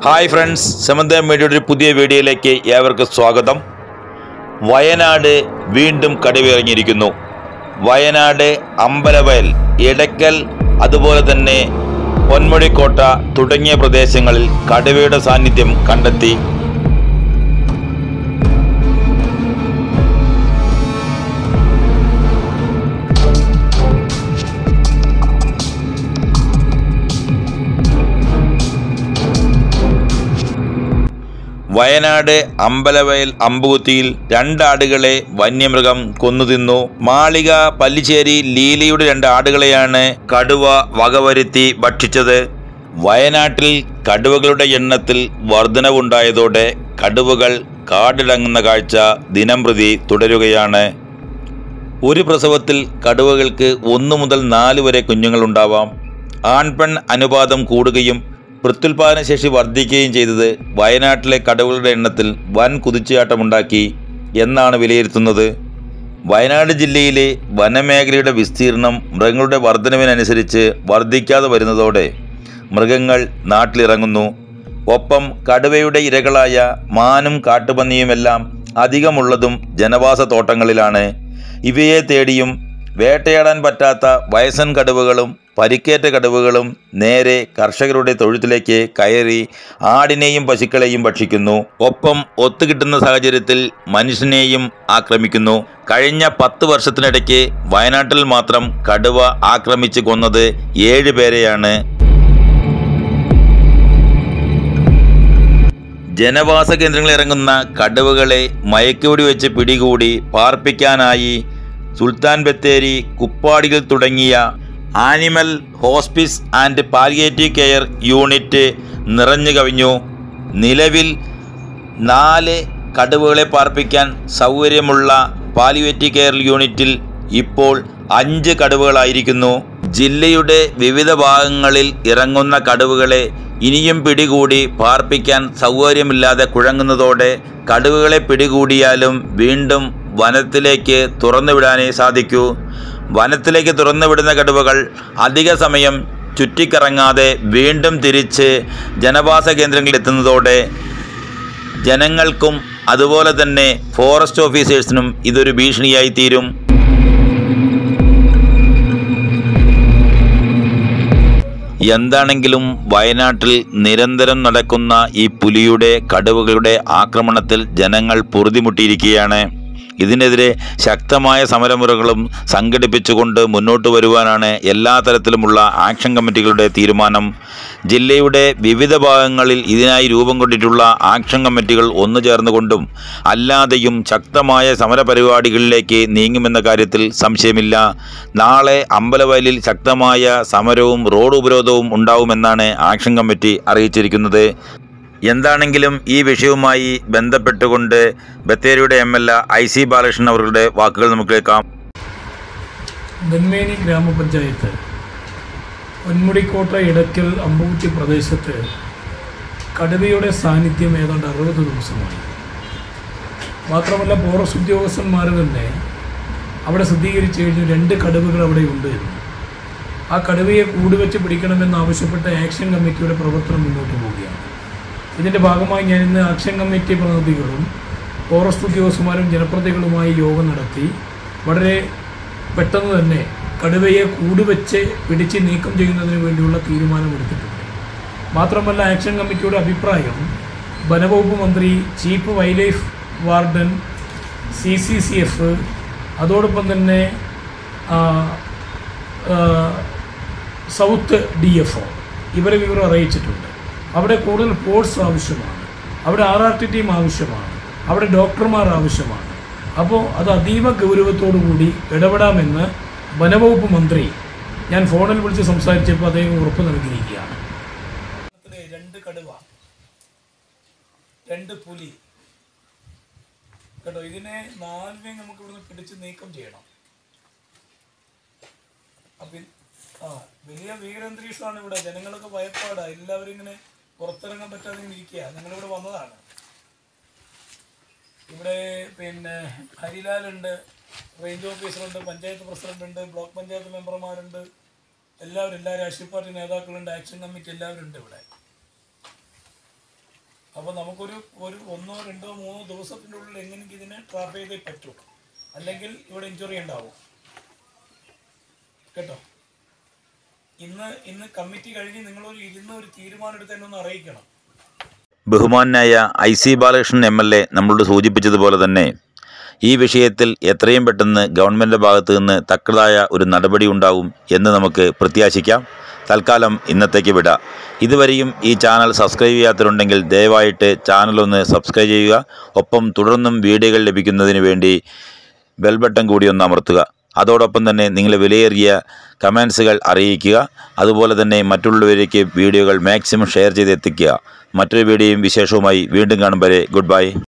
hi friends Samantha മീഡിയയുടെ ഒരു പുതിയ വീഡിയോയിലേക്ക് ഏവർക്കും സ്വാഗതം വയനാട് വീണ്ടും കടുവിറങ്ങിയിരിക്കുന്നു വയനാട് അമ്പലവയൽ ഇടയ്ക്കൽ അതുപോലെ തന്നെ പൊന്മുടിക്കോട്ട തുടങ്ങിയ പ്രദേശങ്ങളിൽ കടുവയുടെ സാന്നിധ്യം കണ്ടെത്തി വയനാട് അമ്പലവയൽ അമ്പുകുത്തിയിൽ രണ്ടാടുകളെ വന്യമൃഗം കൊന്നുതിന്നു മാളിക പല്ലിശ്ശേരി ലീലയുടെ രണ്ട് ആടുകളെയാണ് കടുവ വകവരുത്തി ഭക്ഷിച്ചത് വയനാട്ടിൽ കടുവകളുടെ എണ്ണത്തിൽ വർധനവുണ്ടായതോടെ കടുവകൾ കാടിടങ്ങുന്ന കാഴ്ച ദിനംപ്രതി തുടരുകയാണ് ഒരു പ്രസവത്തിൽ കടുവകൾക്ക് ഒന്നു മുതൽ നാല് വരെ കുഞ്ഞുങ്ങളുണ്ടാവാം ആൺപെൺ അനുപാതം കൂടുകയും പ്രത്യുൽപാദന ശേഷി വർദ്ധിക്കുകയും ചെയ്തത് വയനാട്ടിലെ കടുവകളുടെ എണ്ണത്തിൽ വൻ കുതിച്ചുചാട്ടമുണ്ടാക്കി എന്നാണ് വിലയിരുത്തുന്നത് വയനാട് ജില്ലയിലെ വനമേഖലയുടെ വിസ്തീർണം മൃഗങ്ങളുടെ വർധനവിനനുസരിച്ച് വർദ്ധിക്കാതെ വരുന്നതോടെ മൃഗങ്ങൾ നാട്ടിലിറങ്ങുന്നു ഒപ്പം കടുവയുടെ ഇരകളായ മാനും കാട്ടുപന്നിയുമെല്ലാം അധികമുള്ളതും ജനവാസ തോട്ടങ്ങളിലാണ് ഇവയെ തേടിയും വേട്ടയാടാൻ പറ്റാത്ത വയസ്സൻ കടുവകളും പരിക്കേറ്റ കടുവകളും നേരെ കർഷകരുടെ തൊഴുത്തിലേക്ക് കയറി ആടിനെയും പശുക്കളെയും ഭക്ഷിക്കുന്നു ഒപ്പം ഒത്തുകിട്ടുന്ന സാഹചര്യത്തിൽ മനുഷ്യനെയും ആക്രമിക്കുന്നു കഴിഞ്ഞ പത്ത് വർഷത്തിനിടയ്ക്ക് വയനാട്ടിൽ മാത്രം കടുവ ആക്രമിച്ച് കൊന്നത് ഏഴ് പേരെയാണ് ജനവാസ കേന്ദ്രങ്ങളിൽ ഇറങ്ങുന്ന കടുവകളെ മയക്കുവെടി വെച്ച് പിടികൂടി പാർപ്പിക്കാനായി സുൽത്താൻ ബത്തേരി കുപ്പാടികൾ തുടങ്ങിയ animal hospice and palliative care unit നിറഞ്ഞു കവിഞ്ഞു നിലവിൽ നാല് കടുവകളെ പാർപ്പിക്കാൻ സൗകര്യമുള്ള പാലിയേറ്റീവ് കെയർ യൂണിറ്റിൽ ഇപ്പോൾ അഞ്ച് കടുവകളായിരിക്കുന്നു ജില്ലയുടെ വിവിധ ഭാഗങ്ങളിൽ ഇറങ്ങുന്ന കടുവകളെ ഇനിയും പിടികൂടി പാർപ്പിക്കാൻ സൗകര്യമില്ലാതെ കുഴങ്ങുന്നതോടെ കടുവകളെ പിടികൂടിയാലും വീണ്ടും വനത്തിലേക്ക് തുറന്നുവിടാനേ സാധിക്കൂ വനത്തിലേക്ക് തുറന്നുവിടുന്ന കടുവകൾ അധിക സമയം ചുറ്റിക്കറങ്ങാതെ വീണ്ടും തിരിച്ച് ജനവാസ കേന്ദ്രങ്ങളിൽ എത്തുന്നതോടെ ജനങ്ങൾക്കും അതുപോലെ തന്നെ ഫോറസ്റ്റ് ഓഫീസേഴ്സിനും ഇതൊരു ഭീഷണിയായി തീരും എന്താണെങ്കിലും വയനാട്ടിൽ നിരന്തരം നടക്കുന്ന ഈ പുലിയുടെ കടുവകളുടെ ആക്രമണത്തിൽ ജനങ്ങൾ പൊറുതിമുട്ടിയിരിക്കുകയാണ് ഇതിനെതിരെ ശക്തമായ സമരമുറകളും സംഘടിപ്പിച്ചുകൊണ്ട് മുന്നോട്ട് വരുവാനാണ് എല്ലാ തരത്തിലുമുള്ള ആക്ഷൻ കമ്മിറ്റികളുടെ തീരുമാനം ജില്ലയുടെ വിവിധ ഭാഗങ്ങളിൽ ഇതിനായി രൂപം കൊണ്ടിട്ടുള്ള ആക്ഷൻ കമ്മിറ്റികൾ ഒന്നു ചേർന്നുകൊണ്ടും അല്ലാതെയും ശക്തമായ സമരപരിപാടികളിലേക്ക് നീങ്ങുമെന്ന കാര്യത്തിൽ സംശയമില്ല നാളെ അമ്പലവയലിൽ ശക്തമായ സമരവും റോഡ് ഉപരോധവും ഉണ്ടാവുമെന്നാണ് ആക്ഷൻ കമ്മിറ്റി അറിയിച്ചിരിക്കുന്നത് എന്താണെങ്കിലും ഈ വിഷയവുമായി ബന്ധപ്പെട്ടുകൊണ്ട് ബത്തേരിയുടെ M L A I C Balakrishnan അവരുടെ വാക്കുകൾ നമുക്ക് കേൾക്കാം നെന്മേനി ഗ്രാമപഞ്ചായത്ത് പൊന്മുടിക്കോട്ട ഇടയ്ക്കൽ അമ്പൂറ്റി പ്രദേശത്ത് കടുവയുടെ സാന്നിധ്യം ഏതാണ്ട് അറുപത് ദിവസമായി മാത്രമല്ല ഫോറസ്റ്റ് ഉദ്യോഗസ്ഥന്മാർ തന്നെ അവിടെ സ്ഥിരീകരിച്ചു കഴിഞ്ഞു രണ്ട് കടുവകൾ അവിടെ ഉണ്ട് എന്ന് ആ കടുവയെ കൂടുവെച്ച് പിടിക്കണമെന്ന് ആവശ്യപ്പെട്ട ആക്ഷൻ കമ്മിറ്റിയുടെ പ്രവർത്തനം മുന്നോട്ട് പോവുകയാണ് ഇതിൻ്റെ ഭാഗമായി ഞാൻ ഇന്ന് ആക്ഷൻ കമ്മിറ്റി പ്രതിനിധികളും ഫോറസ്റ്റ് ഉദ്യോഗസ്ഥന്മാരും ജനപ്രതിനിധികളുമായി യോഗം നടത്തി വളരെ പെട്ടെന്ന് തന്നെ കടുവയെ കൂടുവെച്ച് പിടിച്ച് നീക്കം ചെയ്യുന്നതിന് വേണ്ടിയുള്ള തീരുമാനമെടുത്തിട്ടുണ്ട് മാത്രമല്ല ആക്ഷൻ കമ്മിറ്റിയുടെ അഭിപ്രായം വനവകുപ്പ് മന്ത്രി chief wildlife warden C C C F അതോടൊപ്പം തന്നെ ആ, ആ, സൗത്ത് ഡി എഫ് ഒ ഇവരെ വിവരം അറിയിച്ചിട്ടുണ്ട് അവിടെ കൂടുതൽ ഫോഴ്സ് ആവശ്യമാണ് അവിടെ ആർ ആർ ടി ടീം ആവശ്യമാണ് അവിടെ ഡോക്ടർമാർ ആവശ്യമാണ് അപ്പോൾ അത് അതീവ ഗൗരവത്തോടു കൂടി ഇടപെടാമെന്ന് വനവകുപ്പ് മന്ത്രി ഞാൻ ഫോണിൽ വിളിച്ച് സംസാരിച്ചപ്പോൾ അദ്ദേഹം ഉറപ്പ് നൽകിയിരിക്കുകയാണ് രണ്ട് കടുവ രണ്ട് പുലി കേട്ടോ ഇതിനെ നാലിനെയും നമുക്ക് ഇവിടുന്ന് പിടിച്ച് നീക്കം ചെയ്യണം അപ്പൊ ഇത്- ആ വലിയ ഭീകരാന്തരീക്ഷമാണ് ഇവിടെ ജനങ്ങളൊക്കെ ഭയപ്പാടാ എല്ലാവരും ഇങ്ങനെ പുറത്തിറങ്ങാൻ പറ്റാതെ ഇങ്ങനെ ഇരിക്കുക ഞങ്ങളിവിടെ വന്നതാണ് ഇവിടെ പിന്നെ ഹരിലാലുണ്ട് റേഞ്ച് ഓഫീസറുണ്ട് പഞ്ചായത്ത് പ്രസിഡന്റ് ഉണ്ട് ബ്ലോക്ക് പഞ്ചായത്ത് മെമ്പർമാരുണ്ട് എല്ലാവരും എല്ലാ രാഷ്ട്രീയ പാർട്ടി നേതാക്കളുണ്ട് ആക്ഷൻ കമ്മിറ്റി എല്ലാവരും ഉണ്ട് ഇവിടെ അപ്പോൾ നമുക്കൊരു ഒരു ഒന്നോ രണ്ടോ മൂന്നോ ദിവസത്തിൻ്റെ ഉള്ളിൽ എങ്ങനെയെങ്കിലും ഇതിനെ ട്രാപ്പ് ചെയ്തേ പറ്റൂ അല്ലെങ്കിൽ ഇവിടെ ഇഞ്ചുറി ഉണ്ടാവും കേട്ടോ ഇന്ന് ഇന്ന് കമ്മിറ്റി കഴിഞ്ഞ് നിങ്ങളൊരു ഇരുന്ന് ഒരു തീരുമാനം എടുത്ത് എന്നെ ഒന്ന് അറിയിക്കണം ബഹുമാനായ I C Balakrishnan M L A നമ്മളോട് സൂചിപ്പിച്ചതുപോലെ തന്നെ ഈ വിഷയത്തിൽ എത്രയും പെട്ടെന്ന് ഗവൺമെൻറ് ഭാഗത്തു നിന്ന് തക്കതായ ഒരു നടപടി ഉണ്ടാവും എന്ന് നമുക്ക് പ്രത്യാശിക്കാം തൽക്കാലം ഇന്നത്തേക്ക് വിടാം ഇതുവരെയും ഈ ചാനൽ സബ്സ്ക്രൈബ് ചെയ്യാത്തവരുണ്ടെങ്കിൽ ദയവായിട്ട് ചാനലൊന്ന് സബ്സ്ക്രൈബ് ചെയ്യുക ഒപ്പം തുടർന്നും വീഡിയോകൾ ലഭിക്കുന്നതിന് വേണ്ടി ബെൽ ബട്ടൺ കൂടി ഒന്ന് അമർത്തുക അതോടൊപ്പം തന്നെ നിങ്ങൾ വിലയേറിയ കമൻസുകൾ അറിയിക്കുക അതുപോലെ തന്നെ മറ്റുള്ളവരിലേക്ക് വീഡിയോകൾ മാക്സിമം ഷെയർ ചെയ്ത് എത്തിക്കുക മറ്റൊരു വീഡിയോയും വിശേഷവുമായി വീണ്ടും കാണും വരെ ഗുഡ് ബൈ